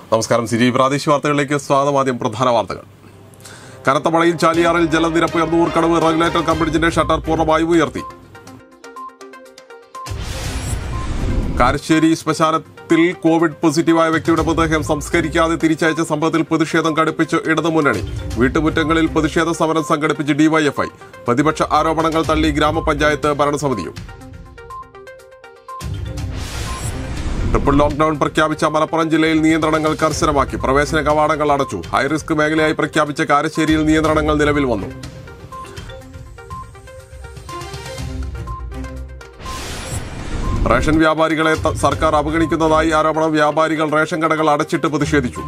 നമസ്കാരം സിരി പ്രാദേശിക വാർത്തകളിലേക്ക് സ്വാഗതം ആദ്യം പ്രധാന വാർത്തകൾ കനത്ത മഴയിൽ ചാലിയാറിൽ ജലനിരപ്പ് ഉയർന്നു ഊർക്കടവ് റെഗുലേറ്റർ കം ബ്രിഡ്ജിന്റെ ഷട്ടർ പൂർണ്ണമായും ഉയർത്തി കാരശ്ശേരി ശ്മശാനത്തിൽ കോവിഡ് പോസിറ്റീവായ വ്യക്തിയുടെ മൃതദേഹം സംസ്കരിക്കാതെ തിരിച്ചയച്ച സംഭവത്തിൽ പ്രതിഷേധം കടുപ്പിച്ച് ഇടതുമുന്നണി വീട്ടുമുറ്റങ്ങളിൽ പ്രതിഷേധ സമരം സംഘടിപ്പിച്ച് ഡിവൈഎഫ്ഐ പ്രതിപക്ഷ ആരോപണങ്ങൾ തള്ളി ഗ്രാമപഞ്ചായത്ത് ഭരണസമിതിയും ട്രിപ്പിൾ ലോക്ഡൌൺ പ്രഖ്യാപിച്ച മലപ്പുറം ജില്ലയിൽ നിയന്ത്രണങ്ങൾ കർശനമാക്കി പ്രവേശന കവാടങ്ങൾ അടച്ചു ഹൈറിസ്ക് മേഖലയായി പ്രഖ്യാപിച്ച കാരശ്ശേരിയിൽ നിയന്ത്രണങ്ങൾ നിലവിൽ വന്നു റേഷൻ വ്യാപാരികളെ ത- സർക്കാർ അവഗണിക്കുന്നതായി ആരോപണം വ്യാപാരികൾ റേഷൻ കടകൾ അടച്ചിട്ട് പ്രതിഷേധിച്ചു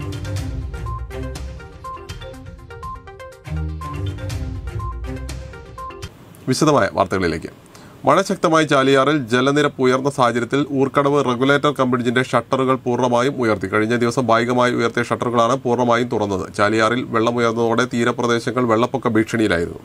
വിശദമായ വാർത്തകളിലേക്ക് മഴ ശക്തമായി ചാലിയാറിൽ ജലനിരപ്പ് ഉയർന്ന സാഹചര്യത്തിൽ ഊർക്കടവ് റെഗുലേറ്റർ കം ബ്രിഡ്ജിന്റെ ഷട്ടറുകൾ പൂർണ്ണമായും ഉയർത്തി കഴിഞ്ഞ ദിവസം ഭാഗികമായി ഉയർത്തിയ ഷട്ടറുകളാണ് പൂർണ്ണമായും തുറന്നത് ചാലിയാറിൽ വെള്ളം ഉയർന്നതോടെ തീരപ്രദേശങ്ങൾ വെള്ളപ്പൊക്ക ഭീഷണിയിലായിരുന്നു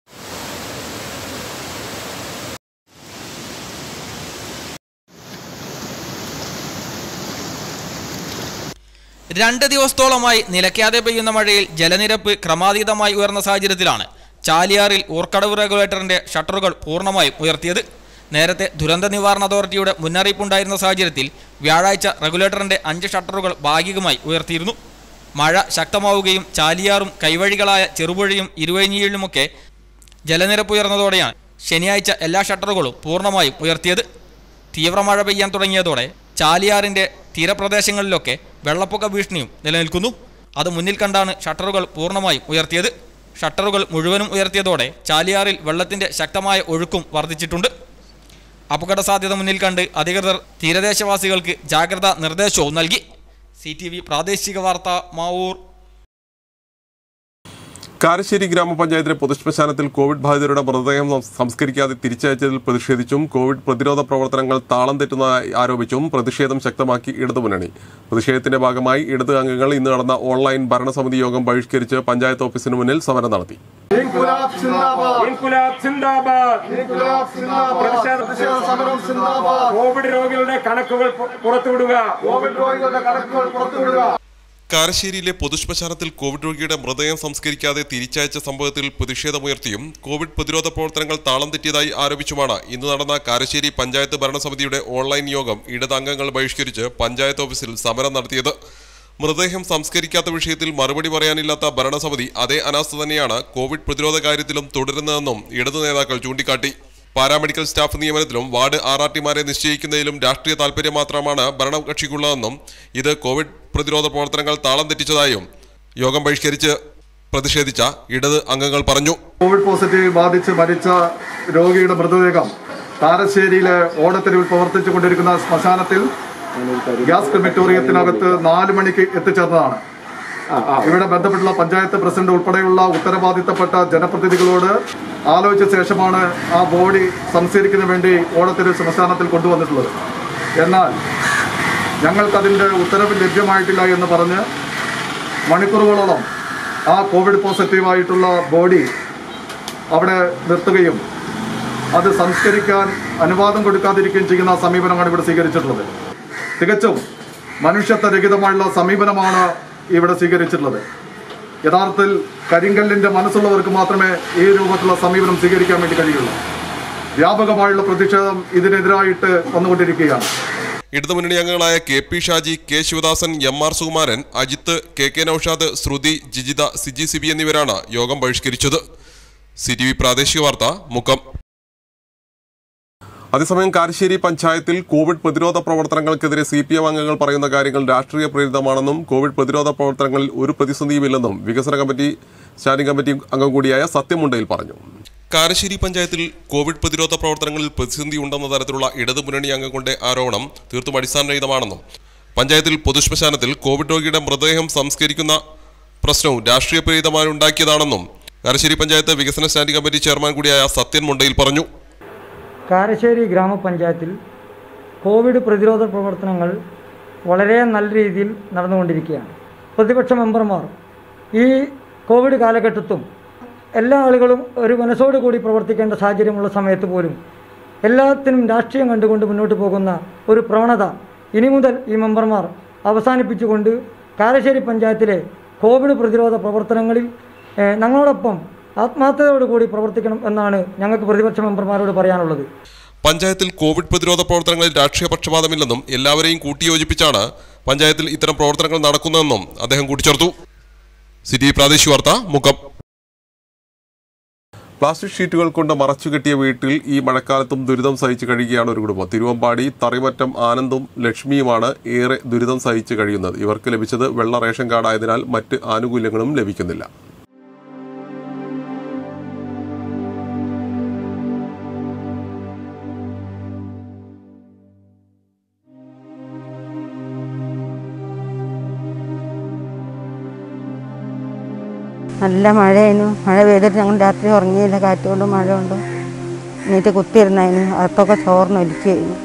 രണ്ട് ദിവസത്തോളമായി നിലയ്ക്കാതെ പെയ്യുന്ന മഴയിൽ ജലനിരപ്പ് ക്രമാതീതമായി ഉയർന്ന സാഹചര്യത്തിലാണ് ചാലിയാറിൽ ഊർക്കടവ് റെഗുലേറ്ററിന്റെ ഷട്ടറുകൾ പൂർണ്ണമായും ഉയർത്തിയത് നേരത്തെ ദുരന്ത നിവാരണ അതോറിറ്റിയുടെ മുന്നറിയിപ്പുണ്ടായിരുന്ന സാഹചര്യത്തിൽ വ്യാഴാഴ്ച റെഗുലേറ്ററിന്റെ അഞ്ച് ഷട്ടറുകൾ ഭാഗികമായി ഉയർത്തിയിരുന്നു മഴ ശക്തമാവുകയും ചാലിയാറും കൈവഴികളായ ചെറുപുഴയും ഇരുവഴിഞ്ഞിയിലുമൊക്കെ ജലനിരപ്പ് ഉയർന്നതോടെയാണ് ശനിയാഴ്ച എല്ലാ ഷട്ടറുകളും പൂർണ്ണമായും ഉയർത്തിയത് തീവ്രമഴ പെയ്യാൻ തുടങ്ങിയതോടെ ചാലിയാറിന്റെ തീരപ്രദേശങ്ങളിലൊക്കെ വെള്ളപ്പൊക്ക ഭീഷണിയും നിലനിൽക്കുന്നു അത് മുന്നിൽ കണ്ടാണ് ഷട്ടറുകൾ പൂർണ്ണമായും ഉയർത്തിയത് ഷട്ടറുകൾ മുഴുവനും ഉയർത്തിയതോടെ ചാലിയാറിൽ വെള്ളത്തിന്റെ ശക്തമായ ഒഴുക്കും വർദ്ധിച്ചിട്ടുണ്ട് അപകട സാധ്യത മുന്നിൽ കണ്ട് അധികൃതർ തീരദേശവാസികൾക്ക് ജാഗ്രതാ നിർദ്ദേശവും നൽകി സി ടി വി പ്രാദേശിക വാർത്ത മാവൂർ കാരശ്ശേരി ഗ്രാമപഞ്ചായത്തിലെ പൊതുശ്മശാനത്തിൽ കോവിഡ് ബാധിതരുടെ മൃതദേഹം സം- സംസ്കരിക്കാതെ തിരിച്ചയച്ചതിൽ പ്രതിഷേധിച്ചും കോവിഡ് പ്രതിരോധ പ്രവർത്തനങ്ങൾ താളം തെറ്റുന്നതായി ആരോപിച്ചും പ്രതിഷേധം ശക്തമാക്കി ഇടതുമുന്നണി പ്രതിഷേധത്തിന്റെ ഭാഗമായി ഇടത് അംഗങ്ങൾ ഇന്ന് നടന്ന ഓൺലൈൻ ഭരണസമിതി യോഗം ബഹിഷ്കരിച്ച് പഞ്ചായത്ത് ഓഫീസിന് മുന്നിൽ സമരം നടത്തി ഇൻകുലാബ് സിന്ദാബാദ് ഇൻകുലാബ് സിന്ദാബാദ് ഇൻകുലാബ് സിന്ദാബാദ് പ്രതിഷേധ- പ്രതിഷേധ സമരം സിന്ദാബാദ് കോവിഡ് രോഗികളുടെ കണക്കുകൾ പു- പുറത്തുവിടുക കോവിഡ് രോഗികളുടെ കണക്കുകൾ പുറത്തുവിടുക കാരശ്ശേരിയിലെ പൊതുശ്മശാനത്തിൽ കോവിഡ് രോഗിയുടെ മൃതദേഹം സംസ്കരിക്കാതെ തിരിച്ചയച്ച സംഭവത്തിൽ പ്രതിഷേധമുയർത്തിയും കോവിഡ് പ്രതിരോധ പ്രവർത്തനങ്ങൾ താളം തെറ്റിയതായി ആരോപിച്ചുമാണ് ഇന്ന് നടന്ന കാരശ്ശേരി പഞ്ചായത്ത് ഭരണസമിതിയുടെ ഓൺലൈൻ യോഗം ഇടത് അംഗങ്ങൾ ബഹിഷ്കരിച്ച് പഞ്ചായത്ത് ഓഫീസിൽ സമരം നടത്തിയത് മൃതദേഹം സംസ്കരിക്കാത്ത വിഷയത്തിൽ മറുപടി പറയാനില്ലാത്ത ഭരണസമിതി അതേ അനാസ്ഥ തന്നെയാണ് കോവിഡ് പ്രതിരോധ കാര്യത്തിലും തുടരുന്നതെന്നും ഇടതു നേതാക്കൾ ചൂണ്ടിക്കാട്ടി പാരാമെഡിക്കൽ സ്റ്റാഫ് നിയമനത്തിലും വാർഡ് ആർ ആർ ടിമാരെ നിശ്ചയിക്കുന്നതിലും രാഷ്ട്രീയ താൽപര്യം മാത്രമാണ് ഭരണകക്ഷിക്കുള്ളതെന്നും ഇത് കോവിഡ് പ്രതിരോധ പ്രവർത്തനങ്ങൾ താളം തെറ്റിച്ചതായും യോഗം ബഹിഷ്കരിച്ച് പ്രതിഷേധിച്ച ഇടത് അംഗങ്ങൾ പറഞ്ഞു കോവിഡ് പോസിറ്റീവ് ബാധിച്ച് മരിച്ച രോഗിയുടെ മൃതദേഹം താരശ്ശേരിയിലെ ഓടത്തെരുവിൽ പ്രവർത്തിച്ചു കൊണ്ടിരിക്കുന്ന ശ്മശാനത്തിൽ ഗ്യാസ് ക്രിമിറ്റോറിയത്തിനകത്ത് നാല് മണിക്ക് എത്തിച്ചേർന്നതാണ് ഇവിടെ ബന്ധപ്പെട്ടുള്ള പഞ്ചായത്ത് പ്രസിഡന്റ് ഉൾപ്പെടെയുള്ള ഉത്തരവാദിത്തപ്പെട്ട ജനപ്രതിനിധികളോട് ആലോചിച്ച ശേഷമാണ് ആ ബോഡി സംസ്കരിക്കുന്നതിന് വേണ്ടി ഓടത്തെരുവ് ശ്മശാനത്തിൽ കൊണ്ടുവന്നിട്ടുള്ളത് എന്നാൽ ഞങ്ങൾക്കതിൻ്റെ ഉത്തരവ് ലഭ്യമായിട്ടില്ല എന്ന് പറഞ്ഞ് മണിക്കൂറുകളോളം ആ കോവിഡ് പോസിറ്റീവായിട്ടുള്ള ബോഡി അവിടെ നിർത്തുകയും അത് സംസ്കരിക്കാൻ അനുവാദം കൊടുക്കാതിരിക്കുകയും ചെയ്യുന്ന സമീപനമാണ് ഇവിടെ സ്വീകരിച്ചിട്ടുള്ളത് തികച്ചും മനുഷ്യത്വരഹിതമായുള്ള സമീപനമാണ് ഇവിടെ സ്വീകരിച്ചിട്ടുള്ളത് യഥാർത്ഥത്തിൽ കരിങ്കല്ലിൻ്റെ മനസ്സുള്ളവർക്ക് മാത്രമേ ഈ രൂപത്തിലുള്ള സമീപനം സ്വീകരിക്കാൻ വേണ്ടി കഴിയുള്ളൂ വ്യാപകമായുള്ള പ്രതിഷേധം ഇതിനെതിരായിട്ട് വന്നുകൊണ്ടിരിക്കുകയാണ് ഇടതുമുന്നണി അംഗങ്ങളായ K P Shaji K Sivadasan M R Sukumaran Ajith K K Noushad Sruthi Jijitha Siji Sibi എന്നിവരാണ് യോഗം ബഹിഷ്കരിച്ചത് സി ടി വി പ്രാദേശിക വാർത്ത മുക്കം അതേസമയം കാരശ്ശേരി പഞ്ചായത്തിൽ കോവിഡ് പ്രതിരോധ പ്രവർത്തനങ്ങൾക്കെതിരെ സി പി എം അംഗങ്ങൾ പറയുന്ന കാര്യങ്ങൾ രാഷ്ട്രീയ പ്രേരിതമാണെന്നും കോവിഡ് പ്രതിരോധ പ്രവർത്തനങ്ങളിൽ ഒരു പ്രതിസന്ധിയുമില്ലെന്നും വികസന കമ്മിറ്റി സ്റ്റാൻഡിംഗ് കമ്മിറ്റി അംഗം കൂടിയായ സത്യമുണ്ടയിൽ പറഞ്ഞു കാരശ്ശേരി പഞ്ചായത്തിൽ കോവിഡ് പ്രതിരോധ പ്രവർത്തനങ്ങളിൽ പ്രതിസന്ധി ഉണ്ടെന്ന തരത്തിലുള്ള ഇടതുമുന്നണി അംഗങ്ങളുടെ ആരോപണം തീർത്തും അടിസ്ഥാനരഹിതമാണെന്നും പഞ്ചായത്തിൽ പൊതുശ്മശാനത്തിൽ കോവിഡ് രോഗിയുടെ മൃതദേഹം സംസ്കരിക്കുന്ന പ്രശ്നവും രാഷ്ട്രീയ പ്രേരിതമായി ഉണ്ടാക്കിയതാണെന്നും കാരശ്ശേരി പഞ്ചായത്ത് വികസന സ്റ്റാൻഡിംഗ് കമ്മിറ്റി ചെയർമാൻ കൂടിയായ സത്യൻ മുണ്ടയിൽ പറഞ്ഞു കാരശ്ശേരി ഗ്രാമപഞ്ചായത്തിൽ കോവിഡ് പ്രതിരോധ പ്രവർത്തനങ്ങൾ വളരെ നല്ല രീതിയിൽ നടന്നുകൊണ്ടിരിക്കുകയാണ് പ്രതിപക്ഷ മെമ്പർമാർ ഈ കോവിഡ് കാലഘട്ടത്തും എല്ലാ ആളുകളും ഒരു മനസ്സോടു കൂടി പ്രവർത്തിക്കേണ്ട സാഹചര്യമുള്ള സമയത്ത് പോലും എല്ലാത്തിനും രാഷ്ട്രീയം കണ്ടുകൊണ്ട് മുന്നോട്ട് പോകുന്ന ഒരു പ്രവണത ഇനി മുതൽ ഈ മെമ്പർമാർ അവസാനിപ്പിച്ചുകൊണ്ട് കാരശ്ശേരി പഞ്ചായത്തിലെ കോവിഡ് പ്രതിരോധ പ്രവർത്തനങ്ങളിൽ ഏഹ്, ഞങ്ങളോടൊപ്പം ആത്മാർത്ഥതയോടുകൂടി പ്രവർത്തിക്കണം എന്നാണ് ഞങ്ങൾക്ക് പ്രതിപക്ഷ മെമ്പർമാരോട് പറയാനുള്ളത് പഞ്ചായത്തിൽ കോവിഡ് പ്രതിരോധ പ്രവർത്തനങ്ങളിൽ രാഷ്ട്രീയ പക്ഷപാതമില്ലെന്നും എല്ലാവരെയും കൂട്ടിയോജിപ്പിച്ചാണ് പഞ്ചായത്തിൽ ഇത്തരം പ്രവർത്തനങ്ങൾ നടക്കുന്നതെന്നും അദ്ദേഹം കൂട്ടിച്ചേർത്തു സിറ്റി പ്രാദേശിക വാർത്ത മുക്കം പ്ലാസ്റ്റിക് ഷീറ്റുകൾ കൊണ്ട് മറച്ചുകെട്ടിയ വീട്ടിൽ ഈ മഴക്കാലത്തും ദുരിതം സഹിച്ചു കഴിയുകയാണ് ഒരു കുടുംബം തിരുവമ്പാടി തറിമറ്റം ആനന്ദും ലക്ഷ്മിയുമാണ് ഏറെ ദുരിതം സഹിച്ചു കഴിയുന്നത് ഇവർക്ക് ലഭിച്ചത് വെള്ള റേഷൻ കാർഡ് ആയതിനാൽ മറ്റ് ആനുകൂല്യങ്ങളും ലഭിക്കുന്നില്ല നല്ല മഴയായിരുന്നു മഴ പെയ്തിട്ട് ഞങ്ങൾ രാത്രി ഉറങ്ങിയില്ല കാറ്റുകൊണ്ടും മഴ കൊണ്ടും എന്നിട്ട് കുത്തിയിരുന്നതിന് അകത്തൊക്കെ ചോർന്നൊലിക്കുകയായിരുന്നു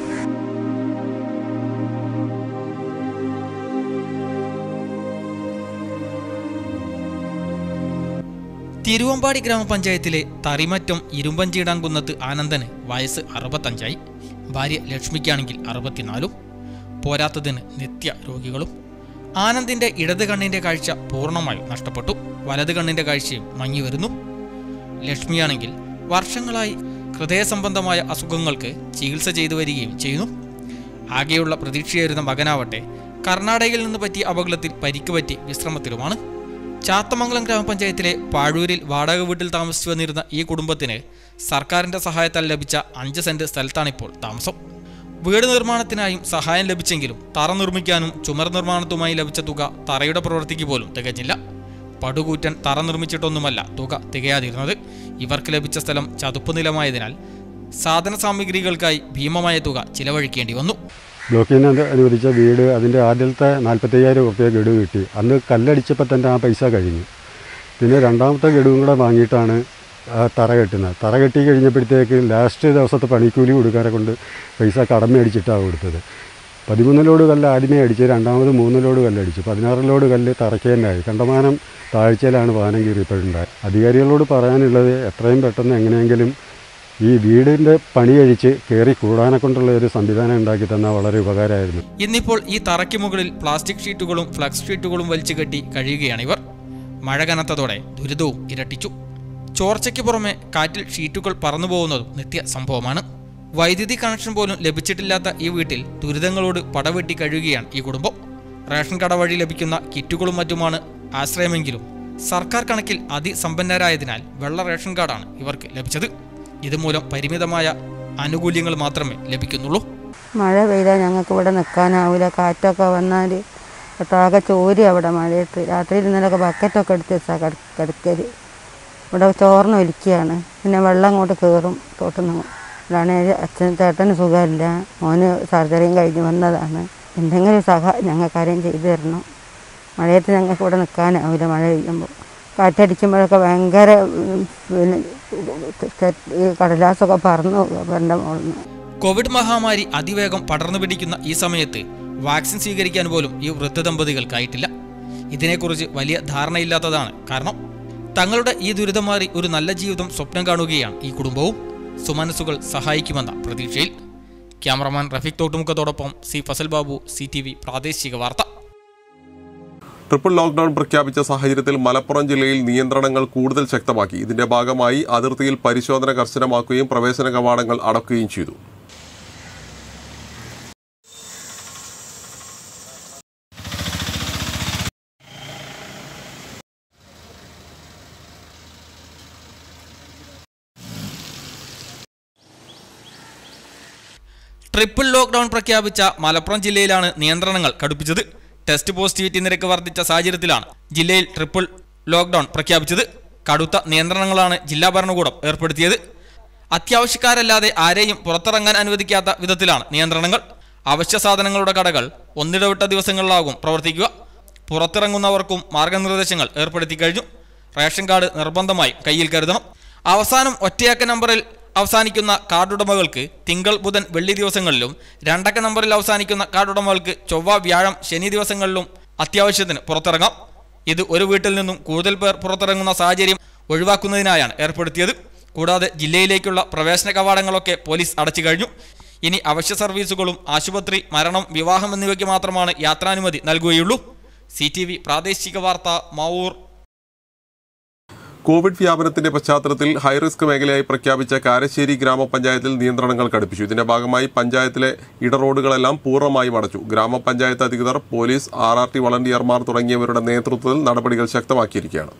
തിരുവമ്പാടി ഗ്രാമപഞ്ചായത്തിലെ തറിമറ്റം ഇരുമ്പഞ്ചീടാംകുന്നത്ത് ആനന്ദന് വയസ്സ് അറുപത്തഞ്ചായി ഭാര്യ ലക്ഷ്മിക്കാണെങ്കിൽ അറുപത്തിനാലും പോരാത്തതിന് നിത്യ രോഗികളും ആനന്ദിന്റെ ഇടത് കണ്ണിന്റെ കാഴ്ച പൂർണ്ണമായും നഷ്ടപ്പെട്ടു വലത് കണ്ണിന്റെ കാഴ്ചയും മങ്ങി വരുന്നു ലക്ഷ്മിയാണെങ്കിൽ വർഷങ്ങളായി ഹൃദയ സംബന്ധമായ അസുഖങ്ങൾക്ക് ചികിത്സ ചെയ്തു വരികയും ചെയ്യുന്നു ആകെയുള്ള പ്രതീക്ഷയായിരുന്ന മകനാവട്ടെ കർണാടകയിൽ നിന്ന് പറ്റിയ അപകടത്തിൽ പരിക്ക് പറ്റി വിശ്രമത്തിലുമാണ് ചാത്തമംഗലം ഗ്രാമപഞ്ചായത്തിലെ പാഴൂരിൽ വാടക വീട്ടിൽ താമസിച്ചു വന്നിരുന്ന ഈ കുടുംബത്തിന് സർക്കാരിന്റെ സഹായത്താൽ ലഭിച്ച അഞ്ച് സെന്റ് സ്ഥലത്താണിപ്പോൾ താമസം വീട് നിർമ്മാണത്തിനായും സഹായം ലഭിച്ചെങ്കിലും തറ നിർമ്മിക്കാനും ചുമർ നിർമ്മാണത്തുമായി ലഭിച്ച തുക തറയുടെ പ്രവൃത്തിക്ക് പോലും തികഞ്ഞില്ല പടുകൂറ്റൻ തറ നിർമ്മിച്ചിട്ടൊന്നുമല്ല തുക തികയാതിരുന്നത് ഇവർക്ക് ലഭിച്ച സ്ഥലം ചതുപ്പ് നിലമായതിനാൽ സാധന സാമഗ്രികൾക്കായി ഭീമമായ തുക ചിലവഴിക്കേണ്ടി വന്നു ബ്ലോക്കിൽ നിന്ന് അനുവദിച്ച വീട് അതിൻ്റെ ആദ്യത്തെ നാൽപ്പത്തയ്യായിരം റുപ്യ ഗഡു കിട്ടി അന്ന് കല്ലടിച്ചപ്പോൾ തന്നെ ആ പൈസ കഴിഞ്ഞു പിന്നെ രണ്ടാമത്തെ ഗഡുവും കൂടെ വാങ്ങിയിട്ടാണ് ആ തറ കെട്ടുന്നത് തറ കെട്ടി കഴിഞ്ഞപ്പോഴത്തേക്ക് ലാസ്റ്റ് ദിവസത്തെ പണിക്കൂലി കൊടുക്കാരെ കൊണ്ട് പൈസ കടം മേടിച്ചിട്ടാണ് കൊടുത്തത് പതിമൂന്ന് ലോഡ് കല്ല് ആദ്യമേ അടിച്ച് രണ്ടാമത് മൂന്ന് ലോഡ് കല്ലടിച്ചു പതിനാറ് ലോഡ് കല്ല് തറയ്ക്ക് തന്നെ ആയി കണ്ടമാനം താഴ്ചയിലാണ് വാഹനം കീറിയപ്പോഴുണ്ടായത് അധികാരികളോട് പറയാനുള്ളത് എത്രയും പെട്ടെന്ന് എങ്ങനെയെങ്കിലും ഈ വീടിൻ്റെ പണി കഴിച്ച് കയറി കൂടാനെ കൊണ്ടുള്ള ഒരു സംവിധാനം ഉണ്ടാക്കി തന്നാൽ വളരെ ഉപകാരമായിരുന്നു ഇന്നിപ്പോൾ ഈ തറയ്ക്ക് മുകളിൽ പ്ലാസ്റ്റിക് ഷീറ്റുകളും ഫ്ലക്സ് ഷീറ്റുകളും വലിച്ചു കെട്ടി കഴിയുകയാണ് ഇവർ മഴ കനത്തതോടെ ദുരിതവും ഇരട്ടിച്ചു ചോർച്ചയ്ക്ക് പുറമെ കാറ്റിൽ ഷീറ്റുകൾ പറന്നു പോകുന്നതും നിത്യ സംഭവമാണ് വൈദ്യുതി കണക്ഷൻ പോലും ലഭിച്ചിട്ടില്ലാത്ത ഈ വീട്ടിൽ ദുരിതങ്ങളോട് പടവെട്ടി കഴിയുകയാണ് ഈ കുടുംബം റേഷൻ കട വഴി ലഭിക്കുന്ന കിറ്റുകളും മറ്റുമാണ് ആശ്രയമെങ്കിലും സർക്കാർ കണക്കിൽ അതിസമ്പന്നരായതിനാൽ വെള്ള റേഷൻ കാർഡാണ് ഇവർക്ക് ലഭിച്ചത് ഇതുമൂലം പരിമിതമായ ആനുകൂല്യങ്ങൾ മാത്രമേ ലഭിക്കുന്നുള്ളൂ മഴ പെയ്താൽ ഞങ്ങൾക്ക് ഇവിടെ നിൽക്കാനാവില്ല കാറ്റൊക്കെ വന്നാൽ ഒട്ടാകെ ചോരി അവിടെ മഴയത്ത് രാത്രിയിൽ ഇന്നലെയൊക്കെ ബക്കറ്റൊക്കെ എടുത്ത് വെച്ചാൽ കിടക്കൽ ഇവിടെ ചോർന്നൊലിക്കുകയാണ് പിന്നെ വെള്ളം അങ്ങോട്ട് കയറും തോട്ടുന്ന അതാണ് അച്ഛൻ ചേട്ടന് സുഖമില്ല മോന് സർജറിയും കഴിഞ്ഞ് വന്നതാണ് എന്തെങ്കിലും സഹായം ഞങ്ങൾക്കാരെയും ചെയ്തു തരണം മഴയത്ത് ഞങ്ങൾക്ക് ഇവിടെ നിൽക്കാനാവില്ല മഴ പെയ്യുമ്പോൾ കാറ്റടിക്കുമ്പോഴൊക്കെ ഭയങ്കര ഉം, പിന്നെ ഈ കടലാസൊക്കെ പറന്നു പോകുക എൻ്റെ മുകളിൽ നിന്ന് കോവിഡ് മഹാമാരി അതിവേഗം പടർന്നു പിടിക്കുന്ന ഈ സമയത്ത് വാക്സിൻ സ്വീകരിക്കാൻ പോലും ഈ വൃദ്ധ ദമ്പതികൾക്കായിട്ടില്ല ഇതിനെക്കുറിച്ച് വലിയ ധാരണയില്ലാത്തതാണ് കാരണം തങ്ങളുടെ ഈ ദുരിതം മാറി ഒരു നല്ല ജീവിതം സ്വപ്നം കാണുകയാണ് ഈ കുടുംബവും സുമനസ്സുകൾ സഹായിക്കുമെന്ന പ്രതീക്ഷയിൽ ക്യാമറമാൻ റഫീഖ് തോട്ടുമുഖത്തോടൊപ്പം C Fazal Babu C T V പ്രാദേശിക വാർത്ത ട്രിപ്പിൾ ലോക്ക്ഡൌൺ പ്രഖ്യാപിച്ച സാഹചര്യത്തിൽ മലപ്പുറം ജില്ലയിൽ നിയന്ത്രണങ്ങൾ കൂടുതൽ ശക്തമാക്കി ഇതിന്റെ ഭാഗമായി അതിർത്തിയിൽ പരിശോധന കർശനമാക്കുകയും പ്രവേശന കവാടങ്ങൾ അടക്കുകയും ചെയ്തു ട്രിപ്പിൾ ലോക്ക്ഡൌൺ പ്രഖ്യാപിച്ച മലപ്പുറം ജില്ലയിലാണ് നിയന്ത്രണങ്ങൾ കടുപ്പിച്ചത് ടെസ്റ്റ് പോസിറ്റിവിറ്റി നിരക്ക് വർദ്ധിച്ച സാഹചര്യത്തിലാണ് ജില്ലയിൽ ട്രിപ്പിൾ ലോക്ക്ഡൌൺ പ്രഖ്യാപിച്ചത് കടുത്ത നിയന്ത്രണങ്ങളാണ് ജില്ലാ ഭരണകൂടം ഏർപ്പെടുത്തിയത് അത്യാവശ്യക്കാരല്ലാതെ ആരെയും പുറത്തിറങ്ങാൻ അനുവദിക്കാത്ത വിധത്തിലാണ് നിയന്ത്രണങ്ങൾ അവശ്യ സാധനങ്ങളുടെ കടകൾ ഒന്നിടവിട്ട ദിവസങ്ങളിലാകും പ്രവർത്തിക്കുക പുറത്തിറങ്ങുന്നവർക്കും മാർഗനിർദ്ദേശങ്ങൾ ഏർപ്പെടുത്തി കഴിഞ്ഞു റേഷൻ കാർഡ് നിർബന്ധമായും കയ്യിൽ കരുതണം അവസാനം ഒറ്റയക്ക നമ്പറിൽ അവസാനിക്കുന്ന കാർഡുടമകൾക്ക് തിങ്കൾ ബുധൻ വെള്ളി ദിവസങ്ങളിലും രണ്ടക്ക നമ്പറിൽ അവസാനിക്കുന്ന കാർഡുടമകൾക്ക് ചൊവ്വ വ്യാഴം ശനി ദിവസങ്ങളിലും അത്യാവശ്യത്തിന് പുറത്തിറങ്ങാം ഇത് ഒരു വീട്ടിൽ നിന്നും കൂടുതൽ പേർ പുറത്തിറങ്ങുന്ന സാഹചര്യം ഒഴിവാക്കുന്നതിനായാണ് ഏർപ്പെടുത്തിയത് കൂടാതെ ജില്ലയിലേക്കുള്ള പ്രവേശന കവാടങ്ങളൊക്കെ പോലീസ് അടച്ചു കഴിഞ്ഞു ഇനി അവശ്യ സർവീസുകളും ആശുപത്രി മരണം വിവാഹം എന്നിവയ്ക്ക് മാത്രമാണ് യാത്രാനുമതി നൽകുകയുള്ളൂ സി ടി വി പ്രാദേശിക വാർത്ത മാവൂർ കോവിഡ് വ്യാപനത്തിന്റെ പശ്ചാത്തലത്തിൽ ഹൈറിസ്ക് മേഖലയായി പ്രഖ്യാപിച്ച കാരശ്ശേരി ഗ്രാമപഞ്ചായത്തിൽ നിയന്ത്രണങ്ങൾ കടുപ്പിച്ചു ഇതിന്റെ ഭാഗമായി പഞ്ചായത്തിലെ ഇടറോഡുകളെല്ലാം പൂർണ്ണമായും അടച്ചു ഗ്രാമപഞ്ചായത്ത് അധികൃതർ പോലീസ് ആർ ആർ ടി വളണ്ടിയർമാർ തുടങ്ങിയവരുടെ നേതൃത്വത്തിൽ നടപടികൾ ശക്തമാക്കിയിരിക്കുകയാണ്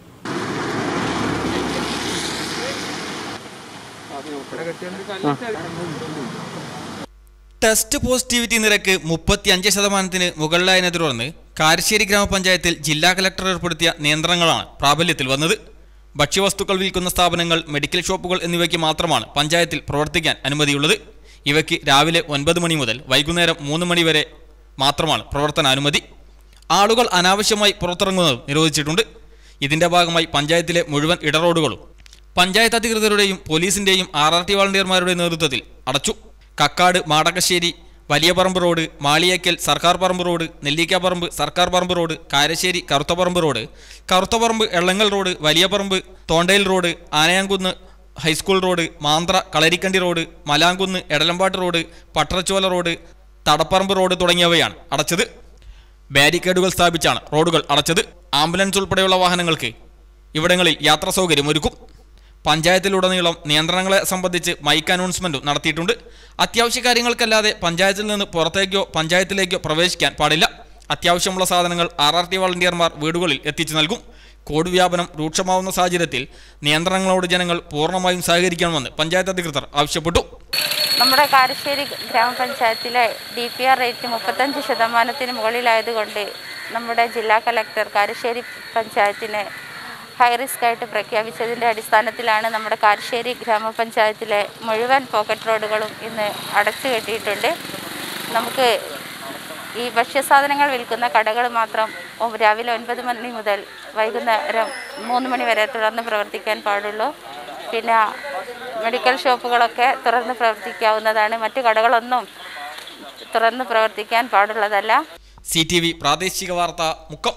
ടെസ്റ്റ് പോസിറ്റിവിറ്റി നിരക്ക് മുപ്പത്തിയഞ്ച് ശതമാനത്തിന് മുകളിലായതിനെ തുടർന്ന് കാരശ്ശേരി ഗ്രാമപഞ്ചായത്തിൽ ജില്ലാ കലക്ടർ ഏർപ്പെടുത്തിയ നിയന്ത്രണങ്ങളാണ് പ്രാബല്യത്തിൽ വന്നത് ഭക്ഷ്യവസ്തുക്കൾ വിൽക്കുന്ന സ്ഥാപനങ്ങൾ മെഡിക്കൽ ഷോപ്പുകൾ എന്നിവയ്ക്ക് മാത്രമാണ് പഞ്ചായത്തിൽ പ്രവർത്തിക്കാൻ അനുമതിയുള്ളത് ഇവയ്ക്ക് രാവിലെ ഒൻപത് മണി മുതൽ വൈകുന്നേരം മൂന്ന് മണി വരെ മാത്രമാണ് പ്രവർത്തനാനുമതി ആളുകൾ അനാവശ്യമായി പുറത്തിറങ്ങുന്നതും നിരോധിച്ചിട്ടുണ്ട് ഇതിന്റെ ഭാഗമായി പഞ്ചായത്തിലെ മുഴുവൻ ഇടറോഡുകളും പഞ്ചായത്ത് അധികൃതരുടെയും പോലീസിന്റെയും ആർ ആർ ടി വളണ്ടിയർമാരുടെ നേതൃത്വത്തിൽ അടച്ചു കക്കാട് മാടകശ്ശേരി വലിയ പറമ്പ് റോഡ് മാളിയേക്കൽ സർക്കാർ പറമ്പ് റോഡ് നെല്ലിക്കാപ്പറമ്പ് സർക്കാർ പറമ്പ് road Karassery Karuthaparamba road Karuthaparamba Ellangal road വലിയ പറമ്പ് Thondayil road Anayamkunnu high school road മാന്ത്ര Kalarikandi road Malamkunnu Edalampattu road Pattarachola road Thadaparamba road തുടങ്ങിയവയാണ് അടച്ചത് ബാരിക്കേഡുകൾ സ്ഥാപിച്ചാണ് റോഡുകൾ അടച്ചത് ആംബുലൻസ് ഉൾപ്പെടെയുള്ള വാഹനങ്ങൾക്ക് ഇവിടങ്ങളിൽ യാത്രാ സൗകര്യം ഒരുക്കും പഞ്ചായത്തിലുടനീളം നിയന്ത്രണങ്ങളെ സംബന്ധിച്ച് മൈക്ക് അനൗൺസ്മെന്റും നടത്തിയിട്ടുണ്ട് അത്യാവശ്യ കാര്യങ്ങൾക്കല്ലാതെ പഞ്ചായത്തിൽ നിന്ന് പുറത്തേക്കോ പഞ്ചായത്തിലേക്കോ പ്രവേശിക്കാൻ പാടില്ല അത്യാവശ്യമുള്ള സാധനങ്ങൾ ആർ ആർ ടി വളണ്ടിയർമാർ വീടുകളിൽ എത്തിച്ചു നൽകും കോവിഡ് വ്യാപനം രൂക്ഷമാവുന്ന സാഹചര്യത്തിൽ നിയന്ത്രണങ്ങളോട് ജനങ്ങൾ പൂർണ്ണമായും സഹകരിക്കണമെന്ന് പഞ്ചായത്ത് അധികൃതർ ആവശ്യപ്പെട്ടു നമ്മുടെ കാരശ്ശേരി ഗ്രാമപഞ്ചായത്തിലെ ഡി പി ആർ റേറ്റ് മുപ്പത്തഞ്ച് ശതമാനത്തിന് മുകളിലായതുകൊണ്ട് നമ്മുടെ ജില്ലാ കലക്ടർ കാരശ്ശേരി പഞ്ചായത്തിനെ ഹൈ റിസ്ക് ആയിട്ട് പ്രഖ്യാപിച്ചതിൻ്റെ അടിസ്ഥാനത്തിലാണ് നമ്മുടെ കാരശ്ശേരി ഗ്രാമപഞ്ചായത്തിലെ മുഴുവൻ പോക്കറ്റ് റോഡുകളും ഇന്ന് അടച്ചു കെട്ടിയിട്ടുണ്ട് നമുക്ക് ഈ ഭക്ഷ്യസാധനങ്ങൾ വിൽക്കുന്ന കടകൾ മാത്രം ഒ- രാവിലെ ഒൻപത് മണി മുതൽ വൈകുന്നേരം മൂന്ന് മണി വരെ തുറന്ന് പ്രവർത്തിക്കാൻ പാടുള്ളൂ പിന്നെ മെഡിക്കൽ ഷോപ്പുകളൊക്കെ തുറന്ന് പ്രവർത്തിക്കാവുന്നതാണ് മറ്റു കടകളൊന്നും തുറന്ന് പ്രവർത്തിക്കാൻ പാടുള്ളതല്ല സി ടി വി പ്രാദേശിക വാർത്ത മുക്കം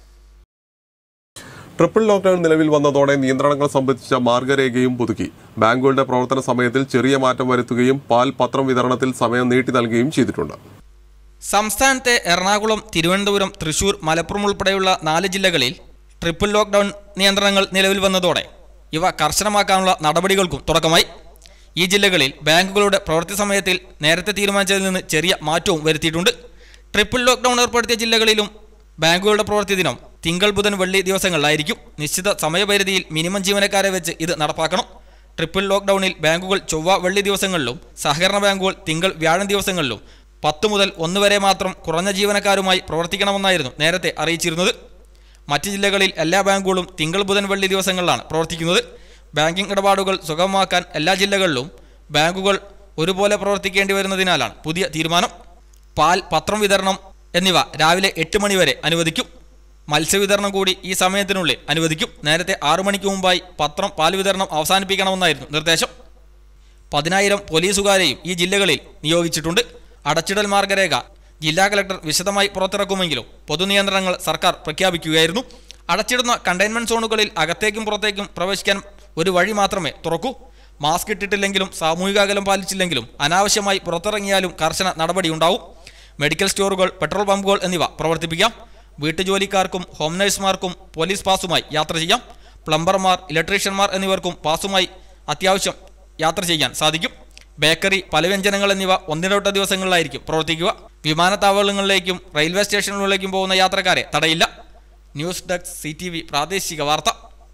ട്രിപ്പിൾ ലോക്ഡൌൺ നിലവിൽ വന്നതോടെ നിയന്ത്രണങ്ങൾ സംബന്ധിച്ച മാർഗരേഖയും പുതുക്കി ബാങ്കുകളുടെ പ്രവർത്തന സമയത്തിൽ ചെറിയ മാറ്റം വരുത്തുകയും പാൽ പത്രം വിതരണത്തിൽ സമയം നീട്ടി നൽകുകയും ചെയ്തിട്ടുണ്ട് സംസ്ഥാനത്തെ എറണാകുളം തിരുവനന്തപുരം തൃശൂർ മലപ്പുറം ഉൾപ്പെടെയുള്ള നാല് ജില്ലകളിൽ ട്രിപ്പിൾ ലോക്ക്ഡൌൺ നിയന്ത്രണങ്ങൾ നിലവിൽ വന്നതോടെ ഇവ കർശനമാക്കാനുള്ള നടപടികൾക്കും തുടക്കമായി ഈ ജില്ലകളിൽ ബാങ്കുകളുടെ പ്രവൃത്തി സമയത്തിൽ നേരത്തെ തീരുമാനിച്ചതിൽ നിന്ന് ചെറിയ മാറ്റവും വരുത്തിയിട്ടുണ്ട് ട്രിപ്പിൾ ലോക്ക്ഡൌൺ ഏർപ്പെടുത്തിയ ജില്ലകളിലും ബാങ്കുകളുടെ പ്രവൃത്തി ദിനം തിങ്കൾ ബുധൻ വെള്ളി ദിവസങ്ങളിലായിരിക്കും നിശ്ചിത സമയപരിധിയിൽ മിനിമം ജീവനക്കാരെ വെച്ച് ഇത് നടപ്പാക്കണം ട്രിപ്പിൾ ലോക്ക്ഡൌണിൽ ബാങ്കുകൾ ചൊവ്വ വെള്ളി ദിവസങ്ങളിലും സഹകരണ ബാങ്കുകൾ തിങ്കൾ വ്യാഴം ദിവസങ്ങളിലും പത്ത് മുതൽ ഒന്ന് വരെ മാത്രം കുറഞ്ഞ ജീവനക്കാരുമായി പ്രവർത്തിക്കണമെന്നായിരുന്നു നേരത്തെ അറിയിച്ചിരുന്നത് മറ്റ് ജില്ലകളിൽ എല്ലാ ബാങ്കുകളും തിങ്കൾ ബുധൻ വെള്ളി ദിവസങ്ങളിലാണ് പ്രവർത്തിക്കുന്നത് ബാങ്കിംഗ് ഇടപാടുകൾ സുഗമമാക്കാൻ എല്ലാ ജില്ലകളിലും ബാങ്കുകൾ ഒരുപോലെ പ്രവർത്തിക്കേണ്ടി വരുന്നതിനാലാണ് പുതിയ തീരുമാനം പാൽ പത്രം വിതരണം എന്നിവ രാവിലെ എട്ട് മണി വരെ അനുവദിക്കും മത്സ്യവിതരണം കൂടി ഈ സമയത്തിനുള്ളിൽ അനുവദിക്കും നേരത്തെ ആറു മണിക്ക് മുമ്പായി പത്രം പാൽ വിതരണം അവസാനിപ്പിക്കണമെന്നായിരുന്നു നിർദ്ദേശം പതിനായിരം പോലീസുകാരെയും ഈ ജില്ലകളിൽ നിയോഗിച്ചിട്ടുണ്ട് അടച്ചിടൽ മാർഗരേഖ ജില്ലാ കലക്ടർ വിശദമായി പുറത്തിറക്കുമെങ്കിലും പൊതുനിയന്ത്രണങ്ങൾ സർക്കാർ പ്രഖ്യാപിക്കുകയായിരുന്നു അടച്ചിടുന്ന കണ്ടെയ്ൻമെന്റ് സോണുകളിൽ അകത്തേക്കും പുറത്തേക്കും പ്രവേശിക്കാൻ ഒരു വഴി മാത്രമേ തുറക്കൂ മാസ്ക് ഇട്ടിട്ടില്ലെങ്കിലും സാമൂഹിക അകലം പാലിച്ചില്ലെങ്കിലും അനാവശ്യമായി പുറത്തിറങ്ങിയാലും കർശന നടപടിയുണ്ടാവും മെഡിക്കൽ സ്റ്റോറുകൾ പെട്രോൾ പമ്പുകൾ എന്നിവ പ്രവർത്തിപ്പിക്കാം വീട്ടുജോലിക്കാർക്കും ഹോം നഴ്സുമാർക്കും പോലീസ് പാസുമായി യാത്ര ചെയ്യാം പ്ലംബർമാർ ഇലക്ട്രീഷ്യന്മാർ എന്നിവർക്കും പാസുമായി അത്യാവശ്യം യാത്ര ചെയ്യാൻ സാധിക്കും ബേക്കറി പലവ്യഞ്ജനങ്ങൾ എന്നിവ ഒന്നിടവിട്ട ദിവസങ്ങളിലായിരിക്കും പ്രവർത്തിക്കുക വിമാനത്താവളങ്ങളിലേക്കും റെയിൽവേ സ്റ്റേഷനുകളിലേക്കും പോകുന്ന യാത്രക്കാരെ തടയില്ല ന്യൂസ് ഡെസ്ക് സി പ്രാദേശിക വാർത്ത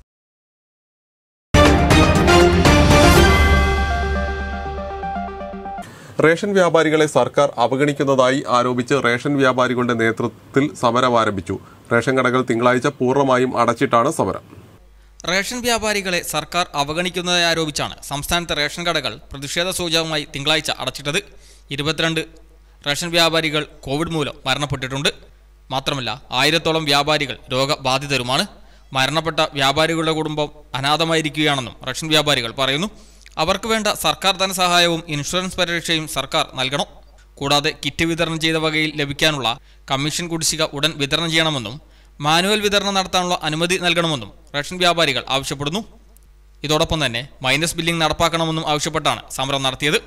റേഷൻ വ്യാപാരികളെ സർക്കാർ അവഗണിക്കുന്നതായി ആരോപിച്ച് റേഷൻ വ്യാപാരികളുടെ നേതൃത്വത്തിൽ സമരം ആരംഭിച്ചു റേഷൻ കടകൾ തിങ്കളാഴ്ച പൂർണ്ണമായും അടച്ചിട്ടാണ് സമരം റേഷൻ വ്യാപാരികളെ സർക്കാർ അവഗണിക്കുന്നതായി ആരോപിച്ചാണ് സംസ്ഥാനത്തെ റേഷൻ കടകൾ പ്രതിഷേധ സൂചകമായി തിങ്കളാഴ്ച അടച്ചിട്ടത് ഇരുപത്തിരണ്ട് റേഷൻ വ്യാപാരികൾ കോവിഡ് മൂലം മരണപ്പെട്ടിട്ടുണ്ട് മാത്രമല്ല ആയിരത്തോളം വ്യാപാരികൾ രോഗബാധിതരുമാണ് മരണപ്പെട്ട വ്യാപാരികളുടെ കുടുംബം അനാഥമായിരിക്കുകയാണെന്നും റേഷൻ വ്യാപാരികൾ പറയുന്നു അവർക്ക് വേണ്ട സർക്കാർ ധനസഹായവും ഇൻഷുറൻസ് പരിരക്ഷയും സർക്കാർ നൽകണം കൂടാതെ കിറ്റ് വിതരണം ചെയ്ത വകയിൽ ലഭിക്കാനുള്ള കമ്മീഷൻ കുടിശ്ശിക ഉടൻ വിതരണം ചെയ്യണമെന്നും മാനുവൽ വിതരണം നടത്താനുള്ള അനുമതി നൽകണമെന്നും റേഷൻ വ്യാപാരികൾ ആവശ്യപ്പെടുന്നു ഇതോടൊപ്പം തന്നെ മൈനസ് ബില്ലിംഗ് നടപ്പാക്കണമെന്നും ആവശ്യപ്പെട്ടാണ് സമരം നടത്തിയത്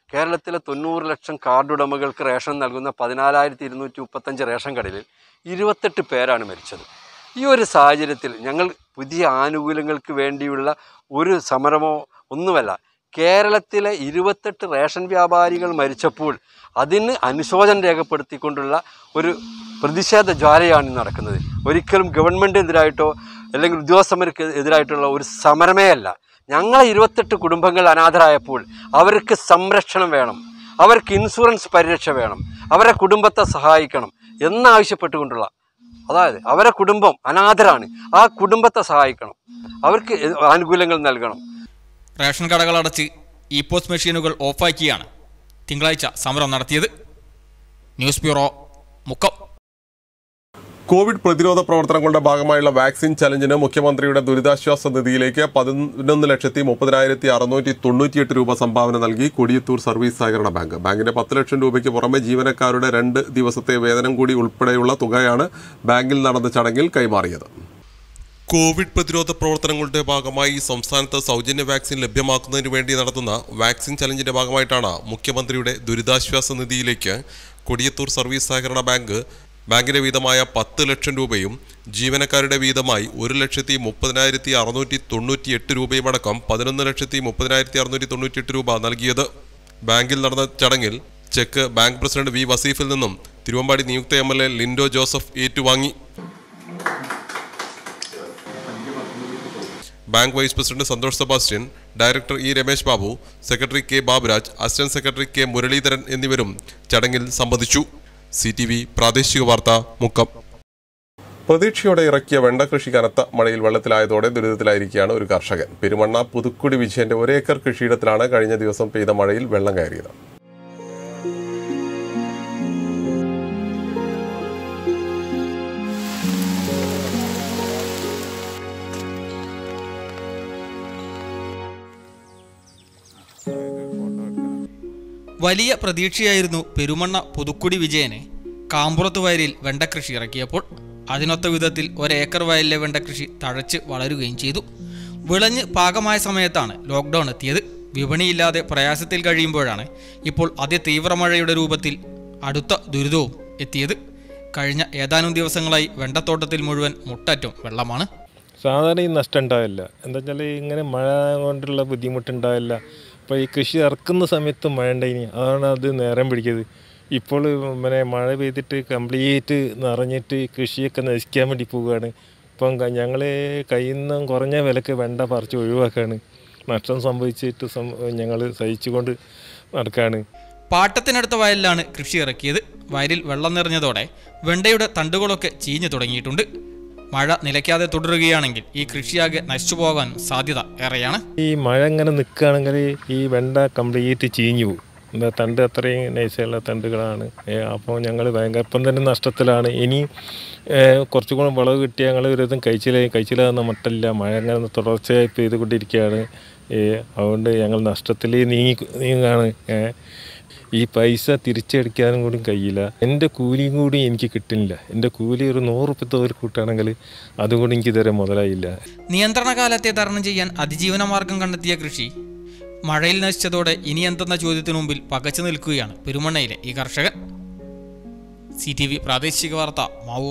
കേരളത്തിലെ തൊണ്ണൂറ് ലക്ഷം കാർഡ് ഉടമകൾക്ക് റേഷൻ നൽകുന്ന പതിനാലായിരത്തി ഇരുന്നൂറ്റി മുപ്പത്തഞ്ച് റേഷൻ കടയിൽ ഇരുപത്തെട്ട് പേരാണ് മരിച്ചത് ഈ ഒരു സാഹചര്യത്തിൽ ഞങ്ങൾ പുതിയ ആനുകൂല്യങ്ങൾക്ക് വേണ്ടിയുള്ള ഒരു സമരമോ ഒന്നുമല്ല കേരളത്തിലെ ഇരുപത്തെട്ട് റേഷൻ വ്യാപാരികൾ മരിച്ചപ്പോൾ അതിന് അനുശോചനം രേഖപ്പെടുത്തിക്കൊണ്ടുള്ള ഒരു പ്രതിഷേധ ജ്വാലയാണ് ഇന്ന് നടക്കുന്നത് ഒരിക്കലും ഗവൺമെൻറ്റിനെതിരായിട്ടോ അല്ലെങ്കിൽ ഉദ്യോഗസ്ഥർക്ക് എതിരായിട്ടുള്ള ഒരു സമരമേ അല്ല ഞങ്ങളെ ഇരുപത്തെട്ട് കുടുംബങ്ങൾ അനാഥരായപ്പോൾ അവർക്ക് സംരക്ഷണം വേണം അവർക്ക് ഇൻഷുറൻസ് പരിരക്ഷ വേണം അവരെ കുടുംബത്തെ സഹായിക്കണം എന്നാവശ്യപ്പെട്ടുകൊണ്ടുള്ള അതായത് അവരെ കുടുംബം അനാഥരാണ് ആ കുടുംബത്തെ സഹായിക്കണം അവർക്ക് ആനുകൂല്യങ്ങൾ നൽകണം റേഷൻ കടകൾ അടച്ച് ഇ പോസ്റ്റ് മെഷീനുകൾ ഓഫാക്കിയാണ് തിങ്കളാഴ്ച സമരം നടത്തിയത് ന്യൂസ് ബ്യൂറോ മുക്കം കോവിഡ് പ്രതിരോധ പ്രവർത്തനങ്ങളുടെ ഭാഗമായുള്ള വാക്സിൻ ചലഞ്ചിന് മുഖ്യമന്ത്രിയുടെ ദുരിതാശ്വാസ നിധിയിലേക്ക് പതിനൊന്ന് ലക്ഷത്തി മുപ്പതിനായിരത്തി അറുന്നൂറ്റി തൊണ്ണൂറ്റിയെട്ട് രൂപ സംഭാവന നൽകി കൊടിയത്തൂർ സർവീസ് സഹകരണ ബാങ്ക് ബാങ്കിന്റെ പത്ത് ലക്ഷം രൂപയ്ക്ക് പുറമെ ജീവനക്കാരുടെ രണ്ട് ദിവസത്തെ വേതനം കൂടി ഉൾപ്പെടെയുള്ള തുകയാണ് ബാങ്കിൽ നടന്ന ചടങ്ങിൽ കൈമാറിയത് കോവിഡ് പ്രതിരോധ പ്രവർത്തനങ്ങളുടെ ഭാഗമായി സംസ്ഥാനത്ത് സൗജന്യ വാക്സിൻ ലഭ്യമാക്കുന്നതിന് വേണ്ടി നടത്തുന്ന വാക്സിൻ ചലഞ്ചിന്റെ ഭാഗമായിട്ടാണ് മുഖ്യമന്ത്രിയുടെ ദുരിതാശ്വാസ നിധിയിലേക്ക് കൊടിയത്തൂർ സർവീസ് സഹകരണ ബാങ്ക് ബാങ്കിന്റെ വീതമായ പത്ത് ലക്ഷം രൂപയും ജീവനക്കാരുടെ വീതമായി ഒരു ലക്ഷത്തി മുപ്പതിനായിരത്തി അറുന്നൂറ്റി തൊണ്ണൂറ്റി എട്ട് രൂപയും അടക്കം പതിനൊന്ന് ലക്ഷത്തി മുപ്പതിനായിരത്തി അറുന്നൂറ്റി തൊണ്ണൂറ്റി എട്ട് രൂപ നൽകിയത് ബാങ്കിൽ നടന്ന ചടങ്ങിൽ ചെക്ക് ബാങ്ക് പ്രസിഡന്റ് വി വസീഫിൽ നിന്നും തിരുവമ്പാടി നിയുക്ത M L A Linto Joseph ഏറ്റുവാങ്ങി bank vice president Santhosh Sebastian director E Ramesh Babu secretary K Baburaj assistant secretary K Muraleedharan എന്നിവരും ചടങ്ങിൽ സംബന്ധിച്ചു സി ടി വി പ്രാദേശിക വാർത്ത മുക്കം പ്രതീക്ഷയോടെ ഇറക്കിയ വെണ്ട കൃഷി കനത്ത മഴയിൽ വെള്ളത്തിലായതോടെ ദുരിതത്തിലായിരിക്കുകയാണ് ഒരു കർഷകൻ പെരുമണ്ണ പുതുക്കുടി വിജയന്റെ ഒരേക്കർ കൃഷിയിടത്തിലാണ് കഴിഞ്ഞ ദിവസം പെയ്ത മഴയിൽ വെള്ളം കയറിയത് വലിയ പ്രതീക്ഷയായിരുന്നു പെരുമണ്ണ പുതുക്കുടി വിജയന് കാമ്പുറത്ത് വയലിൽ വെണ്ടക്കൃഷി ഇറക്കിയപ്പോൾ അതിനൊത്ത വിധത്തിൽ ഒരേക്കർ വയലിലെ വെണ്ടക്കൃഷി തഴച്ച് വളരുകയും ചെയ്തു വിളഞ്ഞ് പാകമായ സമയത്താണ് ലോക്ക്ഡൗൺ എത്തിയത് വിപണിയില്ലാതെ പ്രയാസത്തിൽ കഴിയുമ്പോഴാണ് ഇപ്പോൾ അതിതീവ്ര മഴയുടെ രൂപത്തിൽ അടുത്ത ദുരിതവും എത്തിയത് കഴിഞ്ഞ ഏതാനും ദിവസങ്ങളായി വെണ്ടത്തോട്ടത്തിൽ മുഴുവൻ മുട്ടറ്റും വെള്ളമാണ് സാധാരണ ഈ നഷ്ടം ഉണ്ടാവില്ല എന്താ വെച്ചാൽ ഇങ്ങനെ മഴ കൊണ്ടുള്ള ബുദ്ധിമുട്ടുണ്ടാവില്ല അപ്പോൾ ഈ കൃഷി ഇറക്കുന്ന സമയത്ത് മഴ ഉണ്ടായിനി അതാണ് അത് നേരം പിടിക്കുന്നത് ഇപ്പോൾ പിന്നെ മഴ പെയ്തിട്ട് കംപ്ലീറ്റ് നിറഞ്ഞിട്ട് കൃഷിയൊക്കെ നശിക്കാൻ വേണ്ടി പോവുകയാണ് ഇപ്പം ഞങ്ങൾ കയ്യിൽ നിന്നും കുറഞ്ഞ വിലക്ക് വെണ്ട പറിച്ച് ഒഴിവാക്കുകയാണ് നഷ്ടം സംഭവിച്ചിട്ട് ഞങ്ങൾ സഹിച്ചുകൊണ്ട് നടക്കുകയാണ് പാട്ടത്തിനടുത്ത വയലിലാണ് കൃഷി ഇറക്കിയത് വയലിൽ വെള്ളം നിറഞ്ഞതോടെ വെണ്ടയുടെ തണ്ടുകളൊക്കെ ചീഞ്ഞു തുടങ്ങിയിട്ടുണ്ട് മഴ നിലയ്ക്കാതെ തുടരുകയാണെങ്കിൽ ഈ കൃഷിയാകെ നശിച്ചു പോകാൻ സാധ്യത ഏറെയാണ് ഈ മഴ ഇങ്ങനെ നിൽക്കുകയാണെങ്കിൽ ഈ വെണ്ട കംപ്ലീറ്റ് ചീഞ്ഞു പോകും എന്താ തണ്ട് അത്രയും നൈസുള്ള തണ്ടുകളാണ് അപ്പോൾ ഞങ്ങൾ ഭയങ്കര ഇപ്പം തന്നെ നഷ്ടത്തിലാണ് ഇനി കുറച്ചും കൂടെ വിളവ് കിട്ടിയാൽ ഞങ്ങൾ ഒരു വിധം കഴിച്ചിലായി കഴിച്ചിലാകുന്ന മട്ടില്ല മഴ അങ്ങനെ തുടർച്ചയായി പെയ്തുകൊണ്ടിരിക്കുകയാണ് അതുകൊണ്ട് ഞങ്ങൾ നഷ്ടത്തിൽ നീങ്ങി നീങ്ങുകയാണ് ഈ പൈസ തിരിച്ചടിക്കാനും കൂടി കഴിയില്ല എൻ്റെ കൂലിയും കൂടി എനിക്ക് കിട്ടുന്നില്ല എൻ്റെ കൂലി ഒരു നൂറുപ്പത്തെ ഒരു കൂട്ടാണെങ്കിൽ അതുകൊണ്ട് എനിക്ക് ഇതുവരെ മുതലായില്ല നിയന്ത്രണ കാലത്തെ തരണം ചെയ്യാൻ അതിജീവന മാർഗം കണ്ടെത്തിയ കൃഷി മഴയിൽ നശിച്ചതോടെ ഇനി എന്തെന്ന ചോദ്യത്തിനു മുമ്പിൽ പകച്ചു നിൽക്കുകയാണ് പെരുമണ്ണയിലെ ഈ കർഷകൻ സി ടി വി പ്രാദേശിക വാർത്ത മാവൂർ